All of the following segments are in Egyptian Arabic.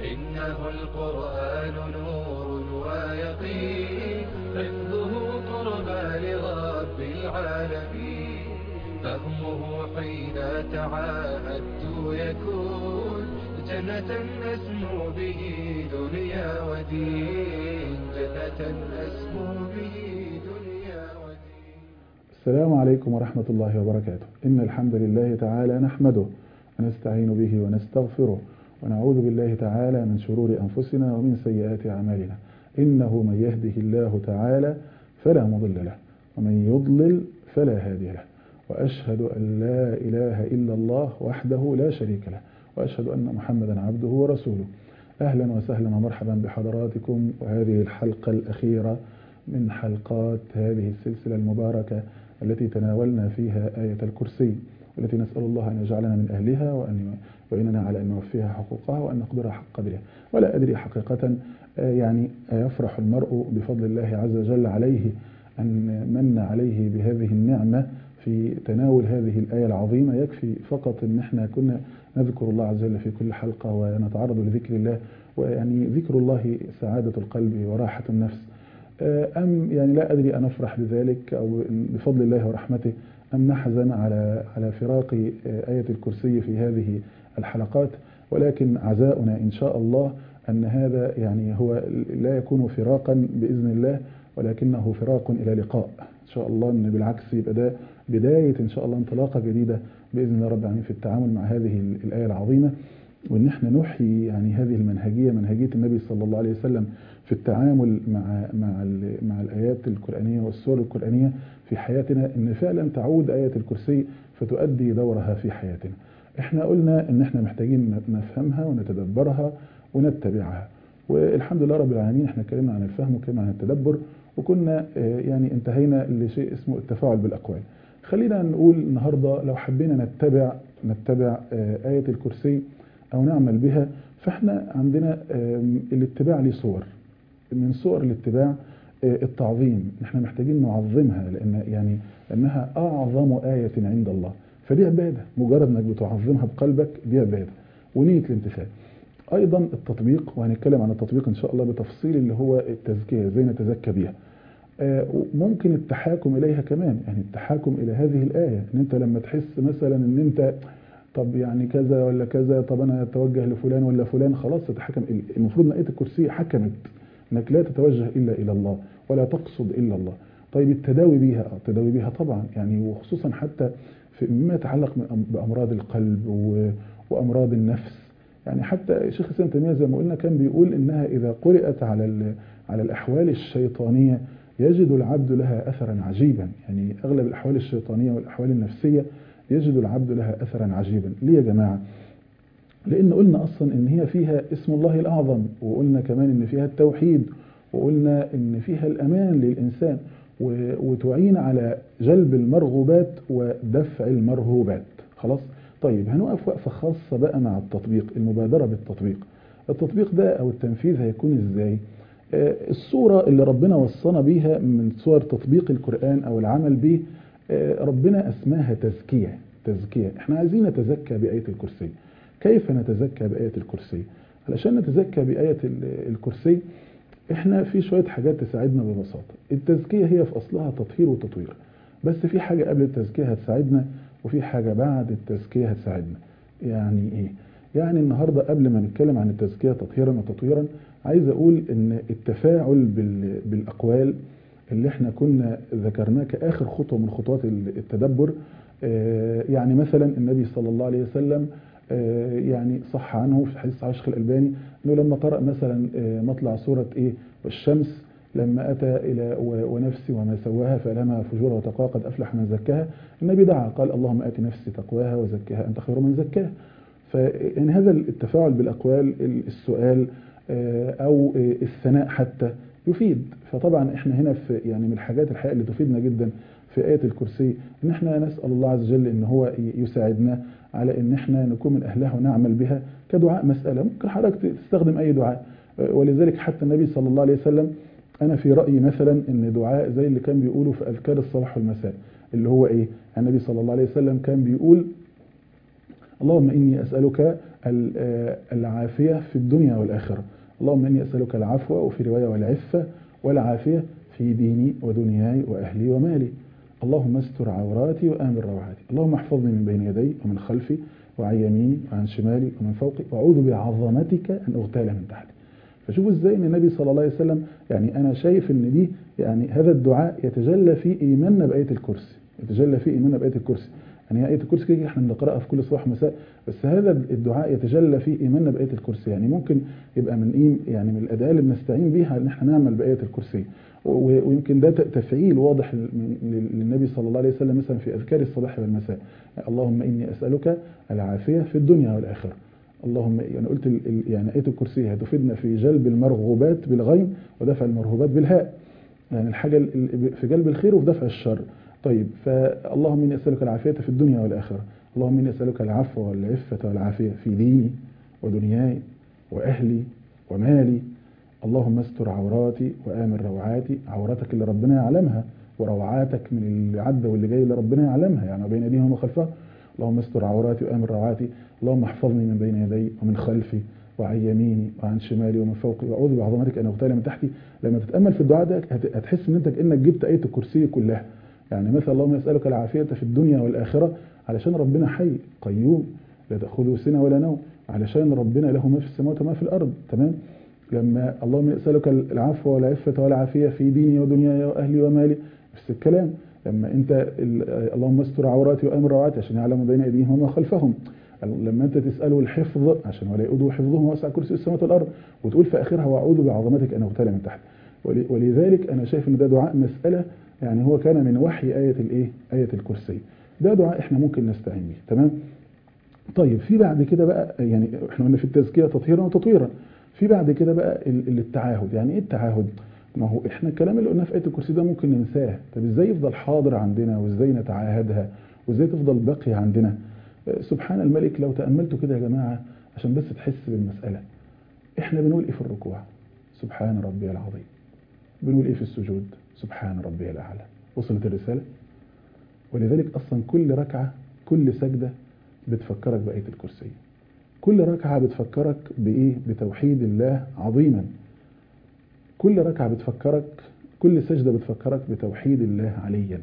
إنه القرآن نور ويقين حفظه قربى لرب العالمين فهمه حين تعاهدت يكون جنة أسمو به دنيا ودين جنة أسمو به دنيا ودين السلام عليكم ورحمة الله وبركاته إن الحمد لله تعالى نحمده ونستعين به ونستغفره ونعوذ بالله تعالى من شرور أنفسنا ومن سيئات أعمالنا إنه من يهده الله تعالى فلا مضل له ومن يضلل فلا هادي له وأشهد أن لا إله إلا الله وحده لا شريك له وأشهد أن محمدا عبده ورسوله أهلا وسهلا ومرحبا بحضراتكم وهذه الحلقة الأخيرة من حلقات هذه السلسلة المباركة التي تناولنا فيها آية الكرسي والتي نسأل الله أن يجعلنا من أهلها وأن يعيننا على أن نوفيها حقوقها وأن نقدرها حق قدرها ولا أدري حقيقة يعني يفرح المرء بفضل الله عز وجل عليه أن من عليه بهذه النعمة في تناول هذه الآية العظيمة يكفي فقط أن احنا كنا نذكر الله عز وجل في كل حلقة ونتعرض لذكر الله ويعني ذكر الله سعادة القلب وراحة النفس أم يعني لا أدري أن أفرح بذلك أو بفضل الله ورحمته أم نحزن على على فراق آية الكرسي في هذه الحلقات ولكن عزاؤنا إن شاء الله أن هذا يعني هو لا يكون فراقا بإذن الله ولكنه فراق إلى لقاء إن شاء الله أن بالعكس يبقى ده بداية إن شاء الله انطلاقة جديدة بإذن الله رب العالمين في التعامل مع هذه الآية العظيمة وإن احنا نحيي يعني هذه المنهجية منهجية النبي صلى الله عليه وسلم في التعامل مع مع مع الآيات القرآنية والسور القرآنية في حياتنا إن فعلا تعود آية الكرسي فتؤدي دورها في حياتنا. احنا قلنا إن احنا محتاجين نفهمها ونتدبرها ونتبعها. والحمد لله رب العالمين احنا اتكلمنا عن الفهم واتكلمنا عن التدبر وكنا يعني انتهينا لشيء اسمه التفاعل بالأقوال. خلينا نقول النهارده لو حبينا نتبع نتبع آية الكرسي أو نعمل بها فاحنا عندنا الاتباع ليه صور من صور الاتباع التعظيم احنا محتاجين نعظمها لان يعني انها اعظم آية عند الله فدي عبادة مجرد انك بتعظمها بقلبك دي عبادة ونية الامتثال ايضا التطبيق وهنتكلم عن التطبيق ان شاء الله بتفصيل اللي هو التزكية ازاي نتزكى بيها ممكن التحاكم اليها كمان يعني التحاكم الى هذه الآية ان انت لما تحس مثلا ان انت طب يعني كذا ولا كذا طب انا اتوجه لفلان ولا فلان خلاص تتحكم المفروض ان آية الكرسي حكمت انك لا تتوجه الا الى الله ولا تقصد الا الله طيب التداوي بيها التداوي بيها طبعا يعني وخصوصا حتى في مما يتعلق بامراض القلب وامراض النفس يعني حتى شيخ الاسلام تيميه زي ما قلنا كان بيقول انها اذا قرات على على الاحوال الشيطانيه يجد العبد لها اثرا عجيبا يعني اغلب الاحوال الشيطانيه والاحوال النفسيه يجد العبد لها اثرا عجيبا ليه يا جماعه لان قلنا اصلا ان هي فيها اسم الله الاعظم وقلنا كمان ان فيها التوحيد وقلنا ان فيها الامان للانسان وتعين على جلب المرغوبات ودفع المرهوبات خلاص طيب هنقف وقفه خاصه بقى مع التطبيق المبادره بالتطبيق التطبيق ده او التنفيذ هيكون ازاي الصوره اللي ربنا وصانا بيها من صور تطبيق القران او العمل به ربنا اسماها تزكيه تزكيه احنا عايزين نتزكى بايه الكرسي كيف نتزكى بآية الكرسي علشان نتزكى بآية الكرسي احنا في شوية حاجات تساعدنا ببساطة التزكية هي في أصلها تطهير وتطوير بس في حاجة قبل التزكية هتساعدنا وفي حاجة بعد التزكية هتساعدنا يعني ايه يعني النهاردة قبل ما نتكلم عن التزكية تطهيرا وتطويرا عايز اقول ان التفاعل بالأقوال اللي احنا كنا ذكرناه كآخر خطوة من خطوات التدبر يعني مثلا النبي صلى الله عليه وسلم يعني صح عنه في حديث عاشق الألباني أنه لما قرأ مثلا مطلع سورة إيه والشمس لما أتى إلى ونفسي وما سواها فألهمها فجورها وتقواها قد أفلح من زكاها النبي دعا قال اللهم آت نفسي تقواها وزكاها أنت خير من زكاها فإن هذا التفاعل بالأقوال السؤال أو الثناء حتى يفيد فطبعا احنا هنا في يعني من الحاجات الحقيقة اللي تفيدنا جدا في آية الكرسي ان احنا نسأل الله عز وجل ان هو يساعدنا على ان احنا نكون من اهلها ونعمل بها كدعاء مسألة ممكن حضرتك تستخدم اي دعاء ولذلك حتى النبي صلى الله عليه وسلم انا في رأيي مثلا ان دعاء زي اللي كان بيقوله في اذكار الصباح والمساء اللي هو ايه النبي صلى الله عليه وسلم كان بيقول اللهم اني اسألك العافية في الدنيا والآخرة اللهم إني أسألك العفو وفي رواية والعفة والعافية في ديني ودنياي وأهلي ومالي اللهم استر عوراتي وآمن روعاتي اللهم احفظني من بين يدي ومن خلفي وعن يميني وعن شمالي ومن فوقي وأعوذ بعظمتك أن أغتال من تحتي فشوفوا ازاي ان النبي صلى الله عليه وسلم يعني انا شايف ان دي يعني هذا الدعاء يتجلى في ايماننا بايه الكرسي يتجلى في ايماننا بايه الكرسي يعني هي ايه الكرسي كده احنا بنقراها في كل صباح مساء بس هذا الدعاء يتجلى في ايماننا بايه الكرسي يعني ممكن يبقى من ايه يعني من الاداه اللي بنستعين بيها ان احنا نعمل بايه الكرسي ويمكن ده تفعيل واضح للنبي صلى الله عليه وسلم مثلا في اذكار الصباح والمساء اللهم اني اسالك العافيه في الدنيا والاخره اللهم يعني قلت يعني آية الكرسي هتفيدنا في جلب المرغوبات بالغين ودفع المرهوبات بالهاء يعني الحاجة في جلب الخير وفي دفع الشر طيب فاللهم إني أسألك العافية في الدنيا والآخرة اللهم إني أسألك العفو والعفة والعافية في ديني ودنياي وأهلي ومالي اللهم استر عوراتي وآمن روعاتي عوراتك اللي ربنا يعلمها وروعاتك من اللي عدى واللي جاي اللي ربنا يعلمها يعني بين ايديهم وخلفها اللهم استر عوراتي وامن روعاتي اللهم احفظني من بين يدي ومن خلفي وعن يميني وعن شمالي ومن فوقي واعوذ بعظمتك ان اغتال من تحتي لما تتامل في الدعاء ده هتحس ان انت كانك جبت ايه الكرسي كلها يعني مثلا اللهم اسالك العافيه في الدنيا والاخره علشان ربنا حي قيوم لا تاخذه سنه ولا نوم علشان ربنا له ما في السماوات وما في الارض تمام لما اللهم اسالك العفو والعفه والعافيه في ديني ودنياي واهلي ومالي نفس الكلام لما انت اللهم استر عوراتي وامر روعاتي عشان يعلموا بين ايديهم وما خلفهم لما انت تساله الحفظ عشان ولا يؤوده حفظهم واسع كرسي السماوات والارض وتقول في اخرها واعوذ بعظمتك ان اغتال من تحت ولذلك انا شايف ان ده دعاء مساله يعني هو كان من وحي ايه الايه ايه الكرسي ده دعاء احنا ممكن نستعين به تمام طيب في بعد كده بقى يعني احنا قلنا في التزكيه تطهيرا وتطويرا في بعد كده بقى التعاهد يعني ايه التعاهد ما هو احنا الكلام اللي قلناه في آية الكرسي ده ممكن ننساه طب ازاي يفضل حاضر عندنا وازاي نتعاهدها وازاي تفضل باقية عندنا سبحان الملك لو تأملتوا كده يا جماعة عشان بس تحس بالمسألة احنا بنقول ايه في الركوع سبحان ربي العظيم بنقول ايه في السجود سبحان ربي الأعلى وصلت الرسالة ولذلك أصلا كل ركعة كل سجدة بتفكرك بآية الكرسي كل ركعة بتفكرك بإيه بتوحيد الله عظيما كل ركعة بتفكرك كل سجدة بتفكرك بتوحيد الله عليا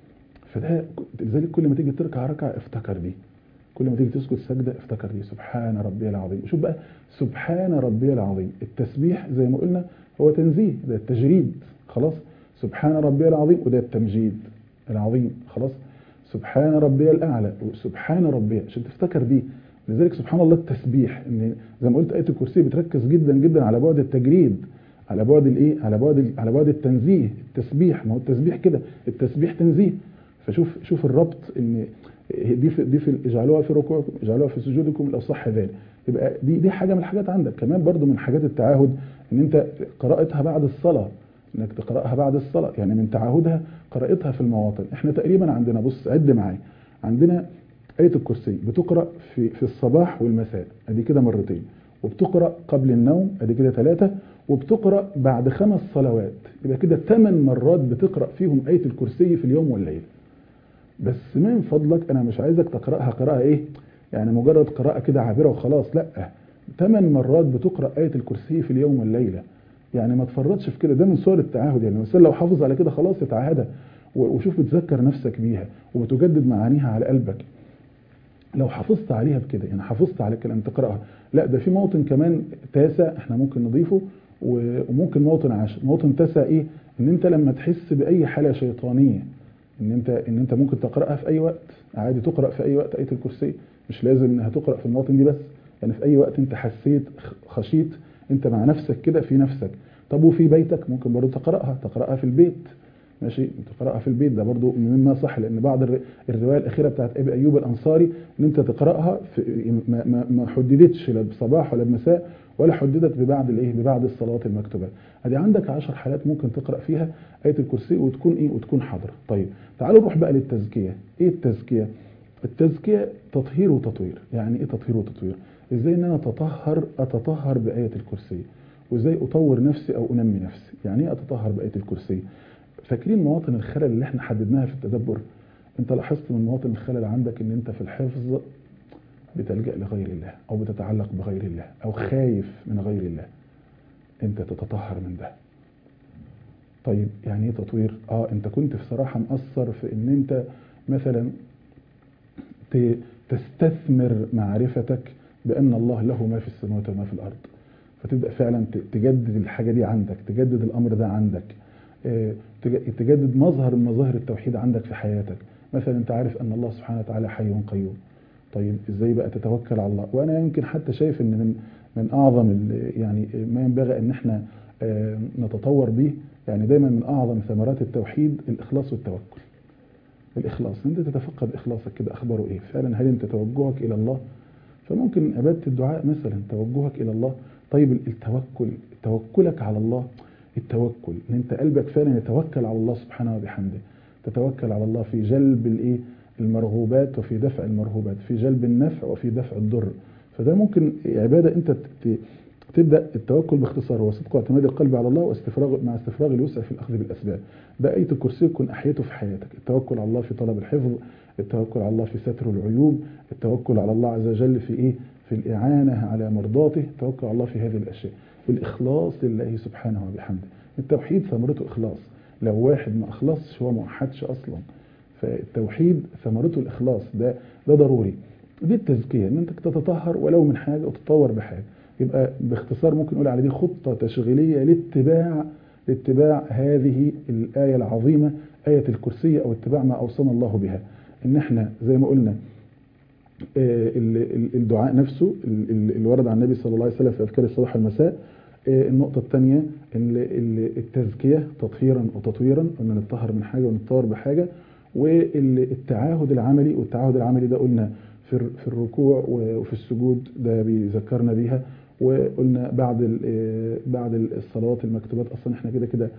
فده لذلك كل ما تيجي تركع ركعة افتكر دي كل ما تيجي تسجد سجدة افتكر دي سبحان ربي العظيم شوف بقى سبحان ربي العظيم التسبيح زي ما قلنا هو تنزيه ده التجريد خلاص سبحان ربي العظيم وده التمجيد العظيم خلاص سبحان ربي الأعلى وسبحان ربي عشان تفتكر دي لذلك سبحان الله التسبيح ان زي ما قلت آية الكرسي بتركز جدا جدا على بعد التجريد على بعد الايه على بعد على بعد التنزيه التسبيح ما هو التسبيح كده التسبيح تنزيه فشوف شوف الربط ان دي في دي في اجعلوها في ركوعكم اجعلوها في سجودكم لو صح ذلك يبقى دي دي حاجه من الحاجات عندك كمان برضو من حاجات التعاهد ان انت قراءتها بعد الصلاه انك تقراها بعد الصلاه يعني من تعاهدها قراءتها في المواطن احنا تقريبا عندنا بص عد معايا عندنا آية الكرسي بتقرأ في في الصباح والمساء ادي كده مرتين وبتقرأ قبل النوم ادي كده ثلاثة وبتقرأ بعد خمس صلوات يبقى كده ثمان مرات بتقرأ فيهم آية الكرسي في اليوم والليل بس من فضلك أنا مش عايزك تقرأها قراءة إيه يعني مجرد قراءة كده عابرة وخلاص لا ثمان مرات بتقرأ آية الكرسي في اليوم والليلة يعني ما تفرطش في كده ده من صور التعاهد يعني الإنسان لو حافظ على كده خلاص يتعاهدها وشوف بتذكر نفسك بيها وبتجدد معانيها على قلبك لو حافظت عليها بكده يعني حافظت على كلام تقراها لا ده في موطن كمان تاسع احنا ممكن نضيفه وممكن موطن عاشر موطن تاسع ايه ان انت لما تحس باي حاله شيطانيه ان انت ان انت ممكن تقراها في اي وقت عادي تقرا في اي وقت ايه الكرسي مش لازم انها تقرا في المواطن دي بس يعني في اي وقت انت حسيت خشيت انت مع نفسك كده في نفسك طب وفي بيتك ممكن برضه تقراها تقراها في البيت ماشي تقراها في البيت ده برضو مما صح لان بعض الروايه الاخيره بتاعت ابي ايوب الانصاري ان انت تقراها في ما, ما, ما حددتش لا بصباح ولا بمساء ولا حددت ببعض الايه ببعض الصلوات المكتوبه ادي عندك 10 حالات ممكن تقرا فيها ايه الكرسي وتكون ايه وتكون حاضره طيب تعالوا نروح بقى للتزكيه ايه التزكيه التزكيه تطهير وتطوير يعني ايه تطهير وتطوير ازاي ان انا اتطهر اتطهر بايه الكرسي وازاي اطور نفسي او انمي نفسي يعني ايه اتطهر بايه الكرسي فاكرين مواطن الخلل اللي احنا حددناها في التدبر انت لاحظت من مواطن الخلل عندك ان انت في الحفظ بتلجأ لغير الله أو بتتعلق بغير الله أو خايف من غير الله أنت تتطهر من ده طيب يعني ايه تطوير اه انت كنت بصراحة مقصر في ان انت مثلا تستثمر معرفتك بان الله له ما في السماوات وما في الارض فتبدا فعلا تجدد الحاجه دي عندك تجدد الامر ده عندك تجدد مظهر من مظاهر التوحيد عندك في حياتك مثلا انت عارف ان الله سبحانه وتعالى حي قيوم طيب ازاي بقى تتوكل على الله وانا يمكن حتى شايف ان من من اعظم يعني ما ينبغي ان احنا نتطور به يعني دايما من اعظم ثمرات التوحيد الاخلاص والتوكل الاخلاص انت تتفقد اخلاصك كده اخباره ايه فعلا هل انت توجهك الى الله فممكن عباده الدعاء مثلا توجهك الى الله طيب التوكل توكلك على الله التوكل ان انت قلبك فعلا يتوكل على الله سبحانه وبحمده تتوكل على الله في جلب الايه المرغوبات وفي دفع المرهوبات في جلب النفع وفي دفع الضر فده ممكن عباده انت تبدا التوكل باختصار هو صدق واعتماد القلب على الله واستفراغ مع استفراغ الوسع في الاخذ بالاسباب ده ايه الكرسي تكون احيته في حياتك التوكل على الله في طلب الحفظ التوكل على الله في ستر العيوب التوكل على الله عز وجل في ايه في الاعانه على مرضاته التوكل على الله في هذه الاشياء والاخلاص لله سبحانه وبحمده التوحيد ثمرته اخلاص لو واحد ما اخلصش هو ما وحدش اصلا فالتوحيد ثمرته الاخلاص ده ده ضروري دي التزكيه ان انت تتطهر ولو من حاجه وتتطور بحاجه يبقى باختصار ممكن نقول على دي خطة تشغيلية لاتباع لاتباع هذه الآية العظيمة آية الكرسي أو اتباع ما أوصانا الله بها إن احنا زي ما قلنا الدعاء نفسه اللي ورد عن النبي صلى الله عليه وسلم في أذكار الصباح والمساء النقطة الثانية التزكية تطهيرا وتطويرا قلنا نتطهر من حاجة ونتطور بحاجة والتعاهد العملي والتعاهد العملي ده قلنا في الركوع وفي السجود ده بيذكرنا بيها وقلنا بعد بعد الصلوات المكتوبات اصلا احنا كده كده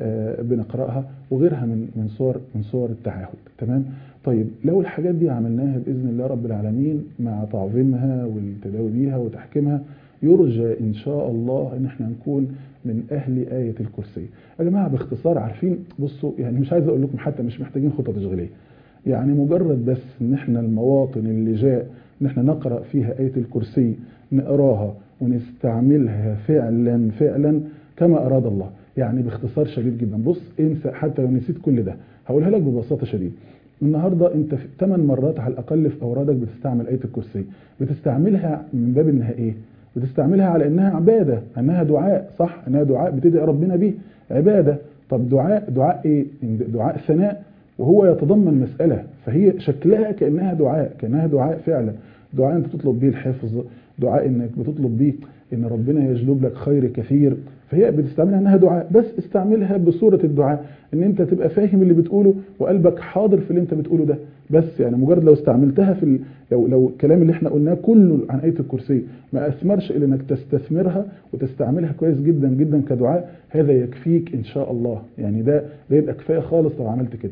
بنقراها وغيرها من من صور من صور التعاهد تمام طيب لو الحاجات دي عملناها باذن الله رب العالمين مع تعظيمها والتداوي بيها وتحكيمها يرجى ان شاء الله ان احنا نكون من اهل ايه الكرسي يا جماعه باختصار عارفين بصوا يعني مش عايز اقول لكم حتى مش محتاجين خطه تشغيليه يعني مجرد بس ان احنا المواطن اللي جاء ان احنا نقرا فيها ايه الكرسي نقراها ونستعملها فعلا فعلا كما اراد الله يعني باختصار شديد جدا بص انسى حتى لو نسيت كل ده هقولها لك ببساطه شديده النهارده انت في 8 مرات على الاقل في اورادك بتستعمل ايه الكرسي بتستعملها من باب انها ايه بتستعملها على انها عباده انها دعاء صح انها دعاء بتدعي ربنا بيه عباده طب دعاء دعاء ايه دعاء ثناء وهو يتضمن مسألة فهي شكلها كأنها دعاء كأنها دعاء فعلا دعاء انت تطلب بيه الحفظ دعاء انك بتطلب بيه ان ربنا يجلب لك خير كثير فهي بتستعملها انها دعاء بس استعملها بصورة الدعاء ان انت تبقى فاهم اللي بتقوله وقلبك حاضر في اللي انت بتقوله ده بس يعني مجرد لو استعملتها في ال... لو لو الكلام اللي احنا قلناه كله عن آية الكرسي ما اثمرش الا انك تستثمرها وتستعملها كويس جدا جدا كدعاء هذا يكفيك ان شاء الله يعني ده ده يبقى كفايه خالص لو عملت كده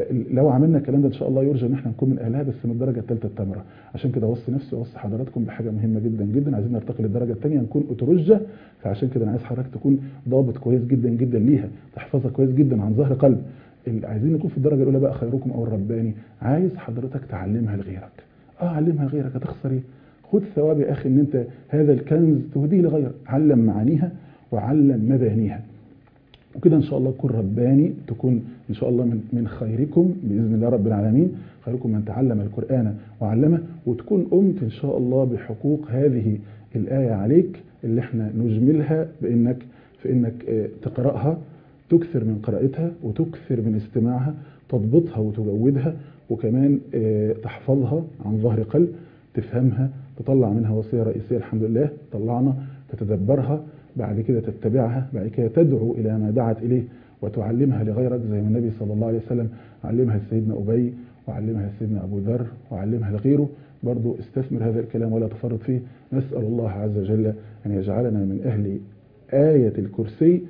لو عملنا الكلام ده ان شاء الله يرجى ان احنا نكون من اهلها بس من الدرجه الثالثه التامره عشان كده اوصي نفسي واوصي حضراتكم بحاجه مهمه جدا جدا عايزين نرتقي للدرجه الثانيه نكون اترجه فعشان كده انا عايز حضرتك تكون ضابط كويس جدا جدا ليها تحفظها كويس جدا عن ظهر قلب عايزين نكون في الدرجه الاولى بقى خيركم او الرباني عايز حضرتك تعلمها لغيرك اه علمها لغيرك هتخسر ايه خد ثواب يا اخي ان انت هذا الكنز تهديه لغيرك علم معانيها وعلم مبانيها وكده ان شاء الله تكون رباني تكون ان شاء الله من من خيركم باذن الله رب العالمين خيركم من تعلم القران وعلمه وتكون قمت ان شاء الله بحقوق هذه الايه عليك اللي احنا نجملها بانك في انك تقراها تكثر من قراءتها وتكثر من استماعها تضبطها وتجودها وكمان تحفظها عن ظهر قلب تفهمها تطلع منها وصيه رئيسيه الحمد لله طلعنا تتدبرها بعد كده تتبعها بعد كده تدعو إلى ما دعت إليه وتعلمها لغيرك زي ما النبي صلى الله عليه وسلم علمها سيدنا أبي وعلمها سيدنا أبو ذر وعلمها لغيره برضو استثمر هذا الكلام ولا تفرط فيه نسأل الله عز وجل أن يجعلنا من أهل آية الكرسي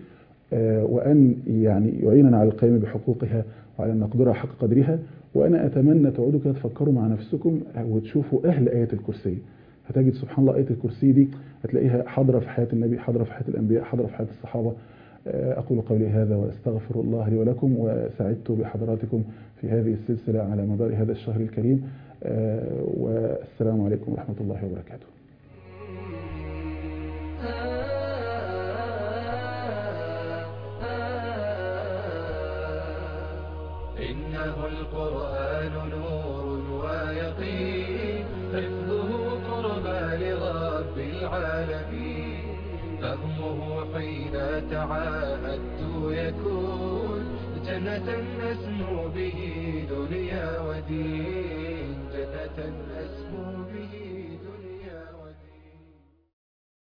وأن يعني يعيننا على القيام بحقوقها وعلى أن نقدرها حق قدرها وأنا أتمنى تعودوا كده تفكروا مع نفسكم وتشوفوا أهل آية الكرسي هتجد سبحان الله آية الكرسي دي هتلاقيها حاضرة في حياة النبي حاضرة في حياة الأنبياء حاضرة في حياة الصحابة أقول قولي هذا وأستغفر الله لي ولكم وسعدت بحضراتكم في هذه السلسلة على مدار هذا الشهر الكريم والسلام عليكم ورحمة الله وبركاته إنه القرآن نور ويقين حفظه قربى لرب العالمين فهمه حين تعاهدت يكون جنة أسمو به دنيا ودين جنة أسمو به